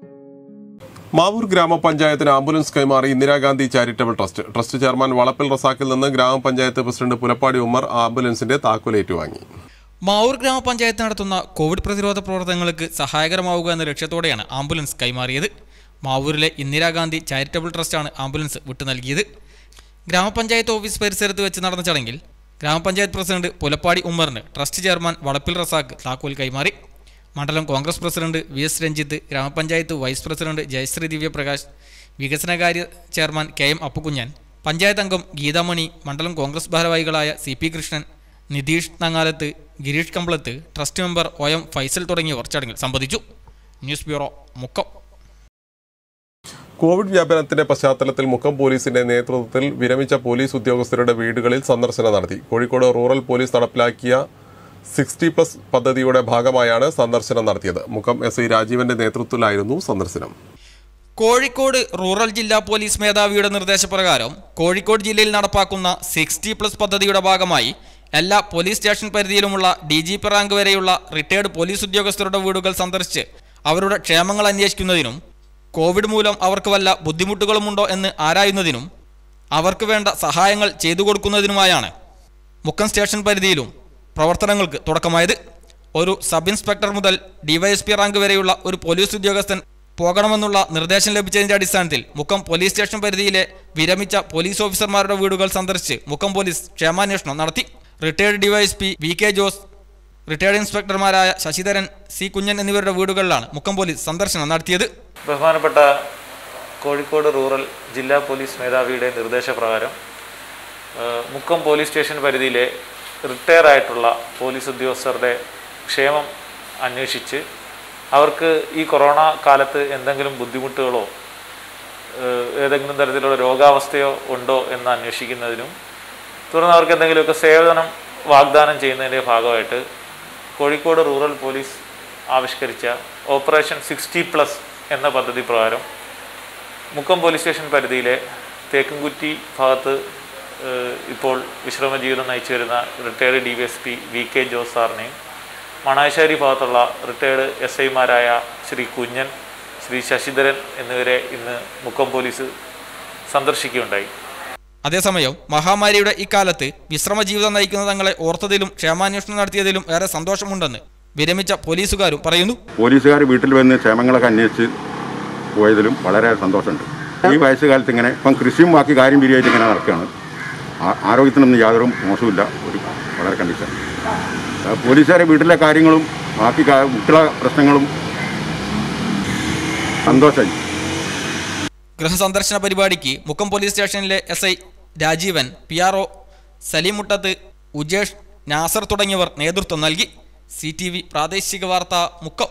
മാവൂർ ഗ്രാമപഞ്ചായത്തിന് ആംബുലൻസ് കൈമാറി Indira Gandhi charitable trust trust chairman Valappil റസാക്കിൽ നിന്ന് ഗ്രാമപഞ്ചായത്ത് പ്രസിഡന്റ് പുലപ്പാടി ഉമ്മർ ആംബുലൻസിന്റെ താക്കോൽ ഏറ്റുവാങ്ങി മാവൂർ ഗ്രാമപഞ്ചായത്ത് നടത്തുന്ന കോവിഡ് പ്രതിരോധ പ്രവർത്തനങ്ങൾക്ക് സഹായകരമാവുക എന്ന ലക്ഷ്യത്തോടെയാണ് ആംബുലൻസ് കൈമാറിയത് മാവൂരിലെ ഇന്ദിരാഗാന്ധി ചാരിറ്റബിൾ ട്രസ്റ്റാണ് ആംബുലൻസ് വിട്ടു നൽകിയത് ഗ്രാമപഞ്ചായത്ത് ഓഫീസ് പരിസരത്ത് വെച്ച് നടന്ന ചടങ്ങിൽ ഗ്രാമപഞ്ചായത്ത് പ്രസിഡന്റ് പുലപ്പാടി ഉമ്മറിന് ട്രസ്റ്റ് ചെയർമാൻ വളപ്പിൽ റസാഖ് താക്കോൽ കൈമാറി മണ്ഡലം Congress president V S Ranjith ഗ്രാമപഞ്ചായത്ത് വൈസ് പ്രസിഡന്റ് ജയശ്രീ ദിവ്യപ്രകാശ് വികസനകാര്യ chairman K M Appukunjan panchayat അംഗം ഗീതാമണി മണ്ഡലം കോൺഗ്രസ് ഭാരവാഹികളായ C P Krishnan Nitheesh Nangalath Gireesh Kambalath trust member O M Faisal തുടങ്ങിയവർ ചടങ്ങിൽ സംബന്ധിച്ചു ന്യൂസ് ബ്യൂറോ മുക്കം കോവിഡ് വ്യാപനത്തിന്റെ പശ്ചാത്തലത്തിൽ മുക്കം പോലീസിന്റെ നേതൃത്വത്തിൽ വിരമിച്ച പോലീസ് ഉദ്യോഗസ്ഥരുടെ വീടുകളിൽ സന്ദർശനം നടത്തി കോഴിക്കോട് റൂറൽ പോലീസ് നടപ്പിലാക്കിയ സിക്സ്റ്റി പ്ലസ് പദ്ധതിയുടെ ഭാഗമായാണ് സന്ദർശനം നടത്തിയത് മുക്കം എസ് ഐ രാജീവന്റെ നേതൃത്വത്തിലായിരുന്നു സന്ദർശനം കോഴിക്കോട് റൂറൽ ജില്ലാ പോലീസ് മേധാവിയുടെ നിർദ്ദേശപ്രകാരം കോഴിക്കോട് ജില്ലയിൽ നടപ്പാക്കുന്ന സിക്സ്റ്റി പ്ലസ് പദ്ധതിയുടെ ഭാഗമായി എല്ലാ പോലീസ് സ്റ്റേഷൻ പരിധിയിലുമുള്ള ഡി ജി പി റാങ്ക് വരെയുള്ള റിട്ടയർഡ് പോലീസ് ഉദ്യോഗസ്ഥരുടെ വീടുകൾ സന്ദർശിച്ച് അവരുടെ ക്ഷേമങ്ങൾ അന്വേഷിക്കുന്നതിനും കോവിഡ് മൂലം അവർക്ക് വല്ല ബുദ്ധിമുട്ടുകളുമുണ്ടോ എന്ന് ആരായുന്നതിനും അവർക്ക് വേണ്ട സഹായങ്ങൾ ചെയ്തു കൊടുക്കുന്നതിനുമായാണ് മുക്കം സ്റ്റേഷൻ പരിധിയിലും പ്രവർത്തനങ്ങൾക്ക് തുടക്കമായത് ഒരു സബ് ഇൻസ്പെക്ടർ മുതൽ ഡിവൈഎസ്പി റാങ്ക് വരെയുള്ള ഒരു പോലീസ് ഉദ്യോഗസ്ഥൻ പോകണമെന്നുള്ള നിർദ്ദേശം ലഭിച്ചതിന്റെ അടിസ്ഥാനത്തിൽ മുക്കം പോലീസ് സ്റ്റേഷൻ പരിധിയിലെ വിരമിച്ച പോലീസ് ഓഫീസർമാരുടെ വീടുകൾ സന്ദർശിച്ച് മുക്കം പോലീസ് ക്ഷേമാന്വേഷണം നടത്തി retired DYSP V K Jose retired ഇൻസ്പെക്ടർമാരായ ശശിധരൻ സി കുഞ്ഞൻ എന്നിവരുടെ വീടുകളിലാണ് മുക്കം പോലീസ് സന്ദർശനം നടത്തിയത് ബഹുമാനപ്പെട്ട കോഴിക്കോട് റൂറൽ ജില്ലാ പോലീസ് മേധാവിയുടെ നിർദ്ദേശപ്രകാരം ഏഹ്, മുക്കം പോലീസ് സ്റ്റേഷൻ പരിധിയിലെ റിട്ടയർ ആയിട്ടുള്ള പോലീസ് ഉദ്യോഗസ്ഥരുടെ ക്ഷേമം അന്വേഷിച്ച് അവർക്ക് ഈ കൊറോണ കാലത്ത് എന്തെങ്കിലും ബുദ്ധിമുട്ടുകളോ ഏഹ്, ഏതെങ്കിലും തരത്തിലുള്ള രോഗാവസ്ഥയോ ഉണ്ടോ എന്ന് അന്വേഷിക്കുന്നതിനും തുടർന്ന് അവർക്ക് എന്തെങ്കിലുമൊക്കെ സേവനം വാഗ്ദാനം ചെയ്യുന്നതിൻ്റെ ഭാഗമായിട്ട് കോഴിക്കോട് റൂറൽ പോലീസ് ആവിഷ്കരിച്ച ഓപ്പറേഷൻ സിക്സ്റ്റി പ്ലസ് എന്ന പദ്ധതി പ്രകാരം മുക്കം പോലീസ് സ്റ്റേഷൻ പരിധിയിലെ തേക്കുംകുറ്റി ഭാഗത്ത് ഏഹ്, ഇപ്പോൾ വിശ്രമ ജീവിതം നയിച്ചു വരുന്ന retired D V S P V K Jose സാറിനെയും മണാശ്ശേരി ഭാഗത്തുള്ള റിട്ടയർഡ് എസ് ഐമാരായ ശ്രീ കുഞ്ഞൻ ശ്രീ ശശിധരൻ എന്നിവരെ ഇന്ന് മുക്കം പോലീസ് സന്ദർശിക്കുകയുണ്ടായി അതേസമയം മഹാമാരിയുടെ ഇക്കാലത്ത് വിശ്രമ ജീവിതം നയിക്കുന്ന തങ്ങളെ ഓർത്തതിലും ക്ഷേമാന്വേഷണം നടത്തിയതിലും ഏറെ സന്തോഷമുണ്ടെന്ന് വിരമിച്ച പോലീസുകാരും പറയുന്നു പോലീസുകാർ വീട്ടിൽ വന്ന് ക്ഷേമങ്ങളൊക്കെ അന്വേഷിച്ച് പോയതിലും വളരെ സന്തോഷമുണ്ട് ഈ വയസ്സുകാലത്ത് ഇങ്ങനെ ഇപ്പം കൃഷിയും ബാക്കി കാര്യം പിരിയായിട്ട് ഇങ്ങനെ നടക്കുകയാണ് ആ- ആരോഗ്യത്തിനൊന്നും യാതൊരു മോശമില്ല ഒരു വളരെ കണ്ടീഷൻ ആ, പോലീസുകാരെ വീട്ടിലെ കാര്യങ്ങളും ബാക്കി കാ- കുട്ടികളെ പ്രശ്നങ്ങളും സന്തോഷമായി ഗൃഹസന്ദർശന പരിപാടിക്ക് മുക്കം പോലീസ് സ്റ്റേഷനിലെ S I Rajeevan P R O Saleem Muttath Ujesh Nasar തുടങ്ങിയവർ നേതൃത്വം നൽകി സി ടി വി പ്രാദേശിക വാർത്ത മുക്കം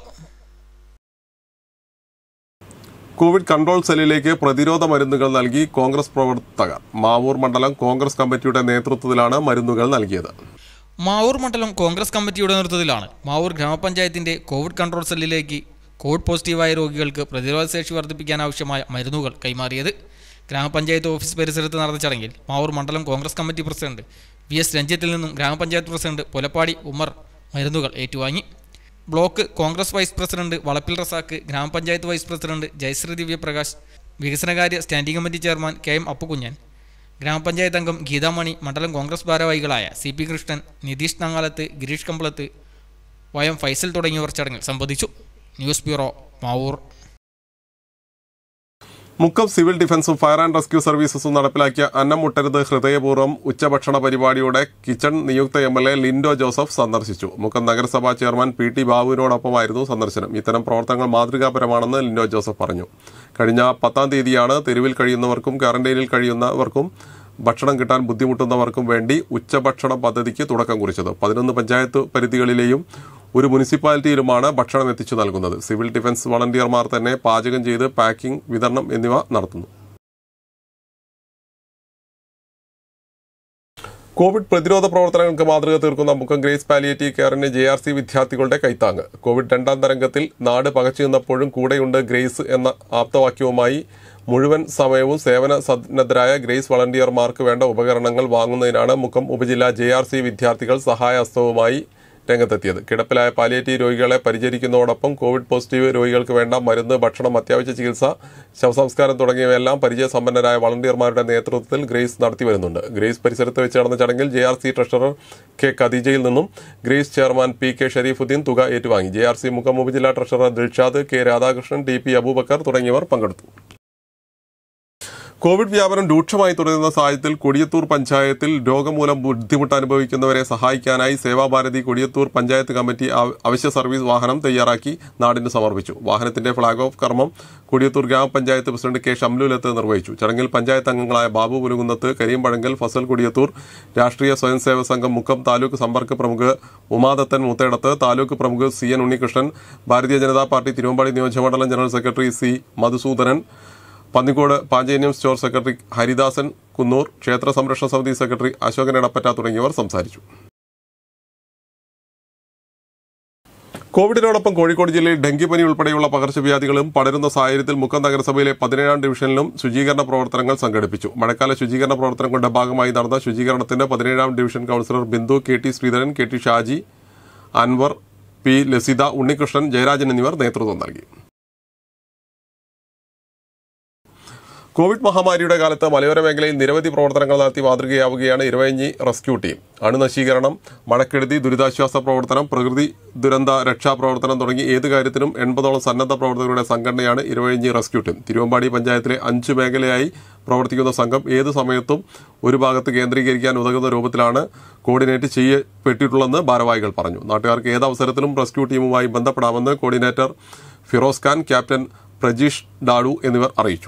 കോവിഡ് കൺട്രോൾ സെല്ലിലേക്ക് പ്രതിരോധ മരുന്നുകൾ നൽകി കോൺഗ്രസ് പ്രവർത്തകർ മാവൂർ മണ്ഡലം കോൺഗ്രസ് കമ്മിറ്റിയുടെ നേതൃത്വത്തിലാണ് മരുന്നുകൾ നൽകിയത് മാവൂർ മണ്ഡലം കോൺഗ്രസ് കമ്മിറ്റിയുടെ നേതൃത്വത്തിലാണ് മാവൂർ ഗ്രാമപഞ്ചായത്തിന്റെ കോവിഡ് കൺട്രോൾ സെല്ലിലേക്ക് കോവിഡ് പോസിറ്റീവായ രോഗികൾക്ക് പ്രതിരോധശേഷി വർദ്ധിപ്പിക്കാൻ ആവശ്യമായ മരുന്നുകൾ കൈമാറിയത് ഗ്രാമപഞ്ചായത്ത് ഓഫീസ് പരിസരത്ത് നടന്ന ചടങ്ങിൽ മാവൂർ മണ്ഡലം Congress committee president V S രഞ്ജിത്തിൽ നിന്നും ഗ്രാമപഞ്ചായത്ത് പ്രസിഡന്റ് പുലപ്പാടി ഉമ്മർ മരുന്നുകൾ ഏറ്റുവാങ്ങി ബ്ലോക്ക് കോൺഗ്രസ് വൈസ് പ്രസിഡന്റ് വളപ്പിൽ റസാക്ക് ഗ്രാമപഞ്ചായത്ത് വൈസ് പ്രസിഡന്റ് ജയശ്രീ ദിവ്യപ്രകാശ് വികസനകാര്യ standing committee chairman K M Appukunjan ഗ്രാമപഞ്ചായത്ത് അംഗം ഗീതാമണി മണ്ഡലം കോൺഗ്രസ് ഭാരവാഹികളായ സി പി കൃഷ്ണൻ നിതീഷ് നങ്ങാലത്ത് ഗിരീഷ് കമ്പളത്ത് വയം ഫൈസൽ തുടങ്ങിയവർ ചടങ്ങിൽ സംബന്ധിച്ചു news bureau Mavoor Mukkam civil ഡിഫൻസും ഫയർ ആൻഡ് റെസ്ക്യൂ സർവീസസും നടപ്പിലാക്കിയ അന്നം മുട്ടരുത് ഹൃദയപൂർവ്വം ഉച്ചഭക്ഷണ പരിപാടിയുടെ കിച്ചൺ നിയുക്ത M L A Linto Joseph സന്ദർശിച്ചു മുക്കം നഗരസഭാ ചെയർമാൻ പി ടി ബാബുവിനോടൊപ്പമായിരുന്നു സന്ദർശനം ഇത്തരം പ്രവർത്തനങ്ങൾ മാതൃകാപരമാണെന്ന് ലിൻഡോ ജോസഫ് പറഞ്ഞു കഴിഞ്ഞ പത്താം തീയതിയാണ് തെരുവിൽ കഴിയുന്നവർക്കും ക്വാറന്റൈനിൽ കഴിയുന്നവർക്കും ഭക്ഷണം കിട്ടാൻ ബുദ്ധിമുട്ടുന്നവർക്കും വേണ്ടി ഉച്ചഭക്ഷണ പദ്ധതിക്ക് തുടക്കം കുറിച്ചത് പതിനൊന്ന് പഞ്ചായത്ത് പരിധികളിലെയും ഒരു മുനിസിപ്പാലിറ്റിയിലുമാണ് ഭക്ഷണം എത്തിച്ചു നൽകുന്നത് സിവിൽ ഡിഫൻസ് വളണ്ടിയർമാർ തന്നെ പാചകം ചെയ്ത് പാക്കിംഗ് വിതരണം എന്നിവ നടത്തുന്നു കോവിഡ് പ്രതിരോധ പ്രവർത്തനങ്ങൾക്ക് മാതൃക തീർക്കുന്ന മുക്കം ഗ്രേസ് പാലിയേറ്റീവ് കെയറിന് ജെ ആർ സി വിദ്യാർത്ഥികളുടെ കൈത്താങ്ങ് കോവിഡ് രണ്ടാം തരംഗത്തിൽ നാട് പകച്ചു നിന്നപ്പോഴും കൂടെയുണ്ട് ഗ്രേസ് എന്ന ആപ്തവാക്യവുമായി മുഴുവൻ സമയവും സേവന സന്നദ്ധരായ ഗ്രേസ് വളണ്ടിയർമാർക്ക് വേണ്ട ഉപകരണങ്ങൾ വാങ്ങുന്നതിനാണ് മുക്കം ഉപജില്ല ജെ ആർ സി വിദ്യാർത്ഥികൾ സഹായഹസ്തവുമായി രംഗത്തെത്തിയത് കിടപ്പിലായ പാലിയേറ്റീവ് രോഗികളെ പരിചരിക്കുന്നതോടൊപ്പം കോവിഡ് പോസിറ്റീവ് രോഗികൾക്ക് വേണ്ട മരുന്ന് ഭക്ഷണം അത്യാവശ്യ ചികിത്സ ശവസംസ്കാരം തുടങ്ങിയവയെല്ലാം പരിചയസമ്പന്നരായ വളണ്ടിയർമാരുടെ നേതൃത്വത്തിൽ ഗ്രേസ് നടത്തി വരുന്നുണ്ട് ഗ്രേസ് പരിസരത്ത് വെച്ച് നടന്ന ചടങ്ങിൽ J R C treasurer K ഖദീജയിൽ നിന്നും Grace chairman P K Shareefuddeen തുക ഏറ്റുവാങ്ങി ജെ ആർ സി മുഖം ഉപജില്ലാ treasurer Dilshad K Radhakrishnan T P Abubakar തുടങ്ങിയവർ പങ്കെടുത്തു കോവിഡ് വ്യാപനം രൂക്ഷമായി തുടരുന്ന സാഹചര്യത്തിൽ കൊടിയത്തൂർ പഞ്ചായത്തിൽ രോഗം മൂലം ബുദ്ധിമുട്ട് അനുഭവിക്കുന്നവരെ സഹായിക്കാനായി സേവാഭാരതി കൊടിയത്തൂർ പഞ്ചായത്ത് കമ്മിറ്റി ആവ- അവശ്യ സർവീസ് വാഹനം തയ്യാറാക്കി നാടിന് സമർപ്പിച്ചു വാഹനത്തിന്റെ ഫ്ളാഗ് ഓഫ് കർമ്മം കൊടിയത്തൂർ ഗ്രാമപഞ്ചായത്ത് പ്രസിഡന്റ് കെ ഷംലുലത്ത് നിർവഹിച്ചു ചടങ്ങിൽ പഞ്ചായത്ത് അംഗങ്ങളായ ബാബു പുലുകുന്നത്ത് കരീം പഴങ്കൽ ഫസൽ കൊടിയത്തൂർ രാഷ്ട്രീയ സ്വയംസേവക സംഘം മുക്കം താലൂക്ക് സമ്പർക്ക പ്രമുഖ് ഉമാദത്തൻ മുത്തേടത്ത് താലൂക്ക് പ്രമുഖ് സി എൻ ഉണ്ണികൃഷ്ണൻ ഭാരതീയ ജനതാ പാർട്ടി തിരുവമ്പാടി നിയോജകമണ്ഡലം general secretary C Madhusoodanan Pannikode പാഞ്ചേന്യം സ്റ്റോർ സെക്രട്ടറി ഹരിദാസൻ കുന്നൂർ ക്ഷേത്ര സംരക്ഷണ സമിതി സെക്രട്ടറി അശോകൻ എടപ്പറ്റ തുടങ്ങിയവർ സംസാരിച്ചു കോവിഡിനോടൊപ്പം കോഴിക്കോട് ജില്ലയിൽ ഡെങ്കിപ്പനി ഉൾപ്പെടെയുള്ള പകർച്ചവ്യാധികളും പടരുന്ന സാഹചര്യത്തിൽ മുക്കം നഗരസഭയിലെ പതിനേഴാം ഡിവിഷനിലും ശുചീകരണ പ്രവർത്തനങ്ങൾ സംഘടിപ്പിച്ചു മഴക്കാല ശുചീകരണ പ്രവർത്തനങ്ങളുടെ ഭാഗമായി നടന്ന ശുചീകരണത്തിന് പതിനേഴാം division councillor Bindu K T Sreedharan K T Shaji Anwar P Lasitha Unnikrishnan Jayarajan എന്നിവർ നേതൃത്വം നൽകി കോവിഡ് മഹാമാരിയുടെ കാലത്ത് മലയോര മേഖലയിൽ നിരവധി പ്രവർത്തനങ്ങൾ നടത്തി മാതൃകയാവുകയാണ് ഇരവഞ്ഞി റെസ്ക്യൂ ടീം അണുനശീകരണം മഴക്കെടുതി ദുരിതാശ്വാസ പ്രവർത്തനം പ്രകൃതി ദുരന്ത രക്ഷാപ്രവർത്തനം തുടങ്ങി ഏത് കാര്യത്തിനും എൺപതോളം സന്നദ്ധ പ്രവർത്തകരുടെ സംഘടനയാണ് ഇരവഴിഞ്ഞി റെസ്ക്യൂ ടീം തിരുവമ്പാടി പഞ്ചായത്തിലെ അഞ്ച് മേഖലയായി പ്രവർത്തിക്കുന്ന സംഘം ഏത് സമയത്തും ഒരു ഭാഗത്ത് കേന്ദ്രീകരിക്കാൻ ഉതകുന്ന രൂപത്തിലാണ് കോർഡിനേറ്റ് ചെയ്യപ്പെട്ടിട്ടുള്ളതെന്ന് ഭാരവാഹികൾ പറഞ്ഞു നാട്ടുകാർക്ക് ഏത് അവസരത്തിലും റെസ്ക്യൂ ടീമുമായി ബന്ധപ്പെടാമെന്ന് കോർഡിനേറ്റർ ഫിറോസ് ഖാൻ ക്യാപ്റ്റൻ പ്രജീഷ് ഡാഡു എന്നിവർ അറിയിച്ചു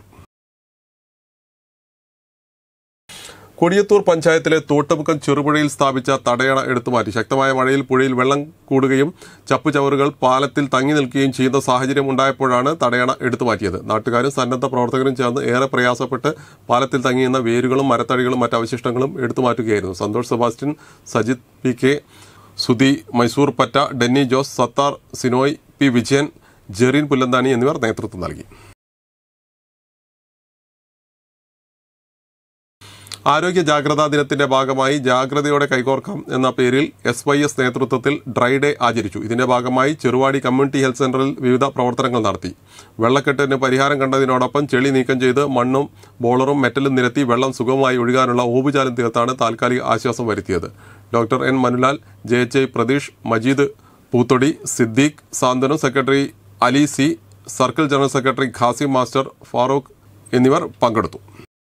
കൊടിയത്തൂർ പഞ്ചായത്തിലെ തോട്ടുമുക്കം ചെറുപുഴയിൽ സ്ഥാപിച്ച തടയണ എടുത്തുമാറ്റി ശക്തമായ മഴയിൽ പുഴയിൽ വെള്ളം കൂടുകയും ചപ്പുചവറുകൾ പാലത്തിൽ തങ്ങി നിൽക്കുകയും ചെയ്യുന്ന സാഹചര്യം ഉണ്ടായപ്പോഴാണ് തടയണ എടുത്തുമാറ്റിയത് നാട്ടുകാരും സന്നദ്ധ പ്രവർത്തകരും ചേർന്ന് ഏറെ പ്രയാസപ്പെട്ട് പാലത്തിൽ തങ്ങിയുന്ന വേരുകളും മരത്തടികളും മറ്റ് അവശിഷ്ടങ്ങളും എടുത്തുമാറ്റുകയായിരുന്നു സന്തോഷ് സെബാസ്റ്റ്യൻ സജിത് പി കെ സുധി മൈസൂർ പറ്റ ഡെന്നി ജോസ് സത്താർ സിനോയ് പി വിജയൻ ജെറിൻ പുല്ലന്താനി എന്നിവർ നേതൃത്വം നൽകി ആരോഗ്യ ജാഗ്രതാ ദിനത്തിന്റെ ഭാഗമായി ജാഗ്രതയോടെ കൈകോർക്കാം എന്ന പേരിൽ എസ് വൈ എസ് നേതൃത്വത്തിൽ ഡ്രൈ ഡേ ആചരിച്ചു ഇതിന്റെ ഭാഗമായി ചെറുവാടി കമ്മ്യൂണിറ്റി ഹെൽത്ത് സെന്ററിൽ വിവിധ പ്രവർത്തനങ്ങൾ നടത്തി വെള്ളക്കെട്ടിന് പരിഹാരം കണ്ടതിനോടൊപ്പം ചെളി നീക്കം ചെയ്ത് മണ്ണും ബോളറും മെറ്റലും നിരത്തി വെള്ളം സുഗമമായി ഒഴുകാനുള്ള ഓവുചാലം തീർത്താണ് താൽക്കാലിക ആശ്വാസം വരുത്തിയത് doctor N Manulal J H I Pratheesh Majeed Poothodi Siddique സാന്ത്വനം secretary Ali C circle general secretary Khasim master Farooq എന്നിവർ പങ്കെടുത്തു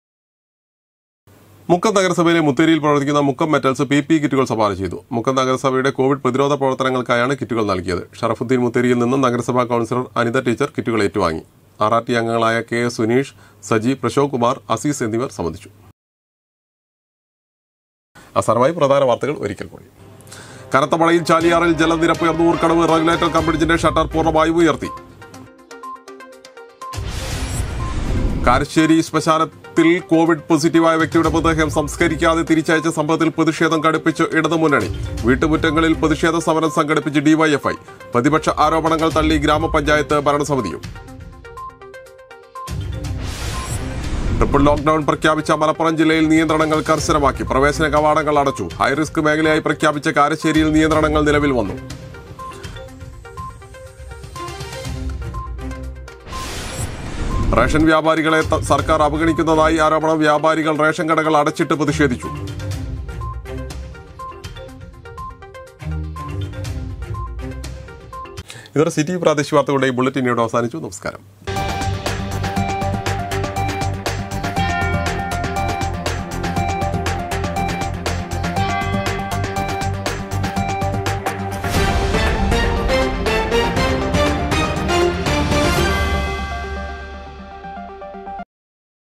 മുക്കം നഗരസഭയിലെ മുത്തേരിയിൽ പ്രവർത്തിക്കുന്ന മുക്കം മെറ്റൽസ് പി പി കിറ്റുകൾ സംഭാവന ചെയ്തു മുക്കം നഗരസഭയുടെ കോവിഡ് പ്രതിരോധ പ്രവർത്തനങ്ങൾക്കായാണ് കിറ്റുകൾ നൽകിയത് ഷറഫുദ്ദീൻ മുത്തേരിയിൽ നിന്നും നഗരസഭാ കൌൺസിലർ അനിത ടീച്ചർ കിറ്റുകൾ ഏറ്റുവാങ്ങി ആർ ആർ ടി അംഗങ്ങളായ കെ എസ് സുനീഷ് സജി പ്രശോക് കുമാർ അസീസ് എന്നിവർ സംബന്ധിച്ചു അവസാനമായി പ്രധാന വാർത്തകൾ ഒരിക്കൽ കൂടി കനത്ത മഴയിൽ ചാലിയാറിൽ ജലനിരപ്പ് ഉയർന്നു ഊർക്കടവ് റെഗുലേറ്റർ കമ്പിടിച്ചിന്റെ ഷട്ടർ പൂർണ്ണമായും ഉയർത്തി കാരശ്ശേരി ശ്മശാനത്തിൽ കോവിഡ് പോസിറ്റീവായ വ്യക്തിയുടെ മൃതദേഹം സംസ്കരിക്കാതെ തിരിച്ചയച്ച സംഭവത്തിൽ പ്രതിഷേധം കടുപ്പിച്ച് ഇടതുമുന്നണി വീട്ടുമുറ്റങ്ങളിൽ പ്രതിഷേധ സമരം സംഘടിപ്പിച്ച് ഡിവൈഎഫ്ഐ പ്രതിപക്ഷ ആരോപണങ്ങൾ തള്ളി ഗ്രാമപഞ്ചായത്ത് ഭരണസമിതിയും ട്രിപ്പിൾ ലോക്ഡൌൺ പ്രഖ്യാപിച്ച മലപ്പുറം ജില്ലയിൽ നിയന്ത്രണങ്ങൾ കർശനമാക്കി പ്രവേശന കവാടങ്ങൾ അടച്ചു ഹൈറിസ്ക് മേഖലയായി പ്രഖ്യാപിച്ച കാരശ്ശേരിയിൽ നിയന്ത്രണങ്ങൾ നിലവിൽ വന്നു റേഷൻ വ്യാപാരികളെ ത- സർക്കാർ അവഗണിക്കുന്നതായി ആരോപണം വ്യാപാരികൾ റേഷൻ കടകൾ അടച്ചിട്ട് പ്രതിഷേധിച്ചു ഇതോടെ സിറ്റി പ്രാദേശിക വാർത്തകളുടെ ബുള്ളറ്റിൻ ഇവിടെ അവസാനിച്ചു നമസ്കാരം